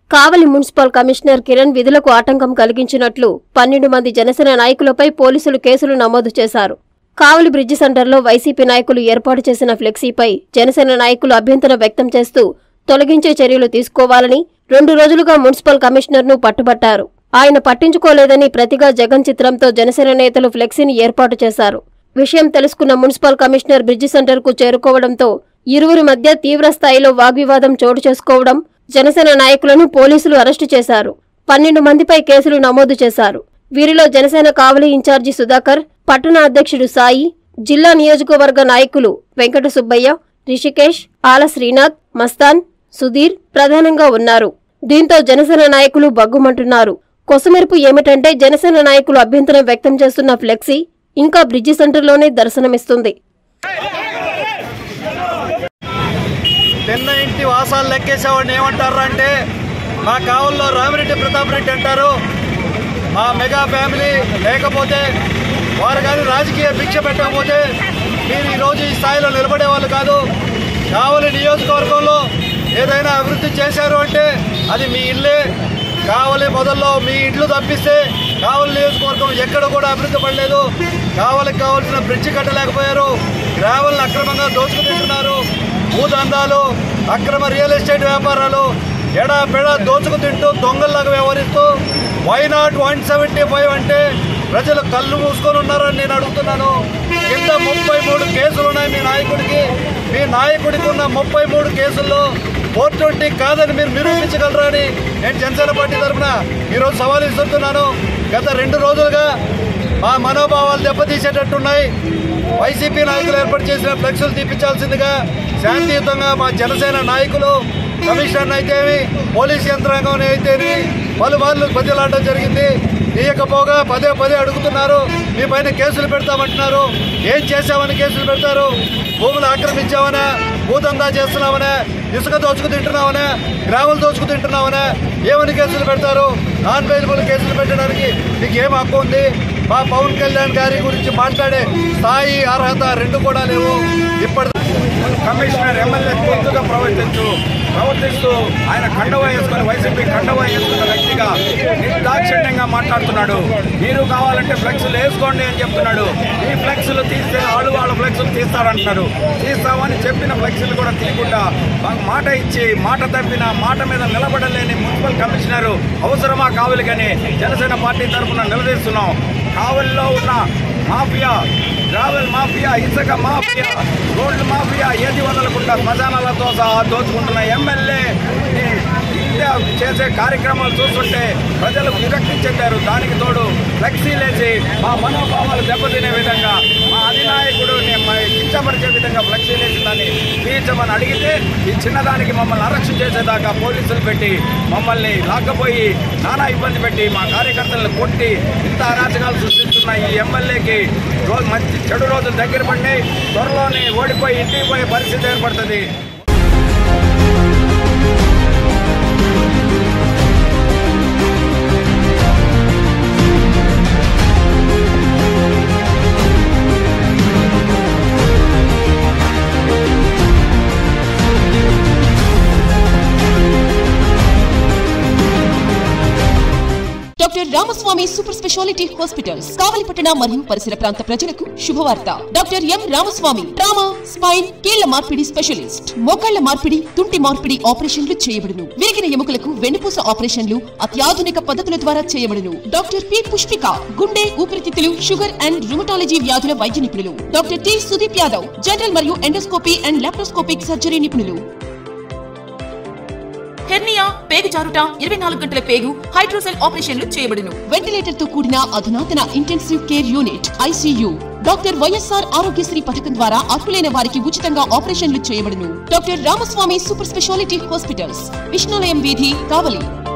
కావలి municipal commissioner Kiran విధులకు ఆటంకం కలిగించినట్లు పన్నెండు మంది జనసేన నాయకులపై పోలీసులు కేసులు నమోదు చేశారు కావలి బ్రిడ్జి సెంటర్లో వైసీపీ నాయకులు ఏర్పాటు చేసిన ఫ్లెక్సీపై జనసేన నాయకులు అభ్యంతరం వ్యక్తం చేస్తూ తొలగించే చర్యలు తీసుకోవాలని రెండు రోజులుగా మున్సిపల్ కమిషనర్ను పట్టుబట్టారు ఆయన పట్టించుకోలేదని ప్రతిగా జగన్ చిత్రంతో జనసేన నేతలు ఫ్లెక్సీని ఏర్పాటు చేశారు విషయం తెలుసుకున్న మున్సిపల్ కమిషనర్ బ్రిడ్జి సెంటర్కు చేరుకోవడంతో ఇరువురి మధ్య తీవ్ర స్థాయిలో వాగ్వివాదం చోటు చేసుకోవడం జనసేన నాయకులను పోలీసులు అరెస్టు చేశారు పన్నెండు మందిపై కేసులు నమోదు చేశారు వీరిలో జనసేన కావలి ఇన్ఛార్జి సుధాకర్ పట్టణ అధ్యక్షుడు సాయి జిల్లా నియోజకవర్గ నాయకులు వెంకట సుబ్బయ్య రిషికేష్ ఆల శ్రీనాథ్ మస్తాన్ సుధీర్ ప్రధానంగా ఉన్నారు దీంతో జనసేన నాయకులు బగ్గుమంటున్నారు కొసమెరుపు ఏమిటంటే జనసేన నాయకులు అభ్యంతరం వ్యక్తం చేస్తున్న ఫ్లెక్సీ ఇంకా బ్రిడ్జి సెంటర్లోనే దర్శనమిస్తుంది తిన్న ఇంటి వాసాలు లెక్కేసేవాడిని ఏమంటారు అంటే మా కావుల్లో రామిరెడ్డి ప్రతాప్ రెడ్డి అంటారు మా మెగా ఫ్యామిలీ లేకపోతే వారు కానీ రాజకీయ భిక్ష పెట్టకపోతే మీరు ఈరోజు ఈ స్థాయిలో నిలబడే వాళ్ళు కాదు కావలి నియోజకవర్గంలో ఏదైనా అభివృద్ధి చేశారు అంటే అది మీ ఇల్లే కావలి మొదల్లో మీ ఇండ్లు తప్పిస్తే కావలి నియోజకవర్గం ఎక్కడ కూడా అభివృద్ధి పడలేదు కావలికి కావాల్సిన బ్రిడ్జి కట్టలేకపోయారు గ్రావెల్ని అక్రమంగా దోచుకుతింటున్నారు భూదందాలు అక్రమ రియల్ ఎస్టేట్ వ్యాపారాలు ఎడా పెడా దోచుకు తింటూ దొంగల్లాగా వ్యవహరిస్తూ why not one seventy five అంటే ప్రజలు కళ్ళు మూసుకొని ఉన్నారని నేను అడుగుతున్నాను కింద ముప్పై మూడు కేసులు ఉన్నాయి మీ నాయకుడికి మీ నాయకుడికి ఉన్న ముప్పై మూడు కేసుల్లో ఫోర్ ట్వంటీ కాదని మీరు నిరూపించగలరా అని నేను జనసేన పార్టీ తరఫున ఈరోజు సవాల్ ఇస్తున్నాను గత రెండు రోజులుగా మా మనోభావాలు దెబ్బతీసేటట్టున్నాయి వైసీపీ నాయకులు ఏర్పాటు చేసిన ఫ్లెక్సులు తీపించాల్సిందిగా శాంతియుతంగా మా జనసేన నాయకులు కమిషనర్ అయితేమి పోలీస్ యంత్రాంగం అయితేమి పలుమార్లు బదిలాడడం జరిగింది తీయకపోగా పదే పదే అడుగుతున్నారు మీ పైన కేసులు పెడతామంటున్నారు ఏం చేశామని కేసులు పెడతారు భూములు ఆక్రమించామనా భూదందా చేస్తున్నామనా ఇసుక దోచుకు తింటున్నామనా గ్రాములు దోచుకు తింటున్నామనా ఏమని కేసులు పెడతారు నాన్ బెయిలబుల్ కేసులు పెట్టడానికి మీకు ఏం హక్కు ఉంది మా పవన్ కళ్యాణ్ గారి గురించి మాట్లాడే స్థాయి అర్హత రెండు కూడా లేవు ఇప్పటి కమిషనర్ ఎమ్మెల్యే తొత్తుగా ప్రవర్తించు ప్రవర్తిస్తూ ఆయన కండవ వేసుకుని వైసీపీ కండవ వేసుకున్న వ్యక్తిగా నిర్దాక్షిణ్యంగా మాట్లాడుతున్నాడు మీరు కావాలంటే ఫ్లెక్స్లు వేసుకోండి అని చెప్తున్నాడు ఈ ఫ్లెక్స్లు తీస్తే వాళ్ళు వాళ్ళ ఫ్లెక్స్లు తీస్తారంటున్నారు తీస్తామని చెప్పిన ఫ్లెక్స్లు కూడా తీయకుండా మాకు మాట ఇచ్చి మాట తప్పిన మాట మీద నిలబడలేని మున్సిపల్ కమిషనర్ అవసరమా కావాలి కానీ జనసేన పార్టీ తరఫున నిలదీస్తున్నాం కావలిలో ఉన్న మాఫియా ట్రావెల్ మాఫియా ఇసుక మాఫియా రోడ్ల మాఫియా ఏది వదలకుండా ఖజానాలతో సహా దోచుకుంటున్న ఎమ్మెల్యే చేసే కార్యక్రమాలు చూస్తుంటే ప్రజలు విరక్తి చెందారు దానికి తోడు ఫ్లెక్సీలేసి మా మనోభావాలు దెబ్బతినే విధంగా మా అధినాయకుడు కించపరిచే విధంగా ఫ్లెక్సీలేసి దాన్ని తీర్చమని అడిగితే ఈ చిన్నదానికి మమ్మల్ని అరెస్ట్ చేసేదాకా పోలీసులు పెట్టి మమ్మల్ని లాక్కపోయి నానా ఇబ్బంది పెట్టి మా కార్యకర్తలను కొట్టి ఇంత అరాచకాలు సృష్టిస్తున్న ఈ ఎమ్మెల్యేకి రోజు మంచి చెడు రోజులు దగ్గర పడినాయి త్వరలోనే ఓడిపోయి ఇంటికి పోయే పరిస్థితి ఏర్పడుతుంది doctor Ramaswamy super speciality hospitals కావలిపట్టణ మరియు పరిసర ప్రాంత ప్రజలకు శుభవార్త doctor M Ramaswamy trauma spine కీళ్ల మార్పిడి స్పెషలిస్ట్ మోకాళ్ల మార్పిడి తుంటి మార్పిడి ఆపరేషన్లు చేయబడును విరిగిన ఎముకలకు వెన్నుపూస ఆపరేషన్లు అత్యాధునిక పద్ధతుల ద్వారా చేయబడును డాక్టర్ పి పుష్పిక గుండె ఊపిరితిత్తులు షుగర్ అండ్ రుమటాలజీ వ్యాధుల వైద్య నిపుణులు doctor T Sudeep Yadav general మరియు ఎండోస్కోపీ అండ్ లాప్రోస్కోపిక్ సర్జరీ నిపుణులు హెర్నియా పేగు జారుట ఇరవై నాలుగు గంటల పేగు హైడ్రోసెల్ ఆపరేషన్లు చేయబడును వెంటిలేటర్ తో కూడిన అధునాతన intensive care unit ICU doctor YSR Aarogyasri పథకం ద్వారా అర్హులైన వారికి ఉచితంగా ఆపరేషన్లు చేయబడును doctor Ramaswamy super speciality hospitals Vishnulayam వీధి కావలి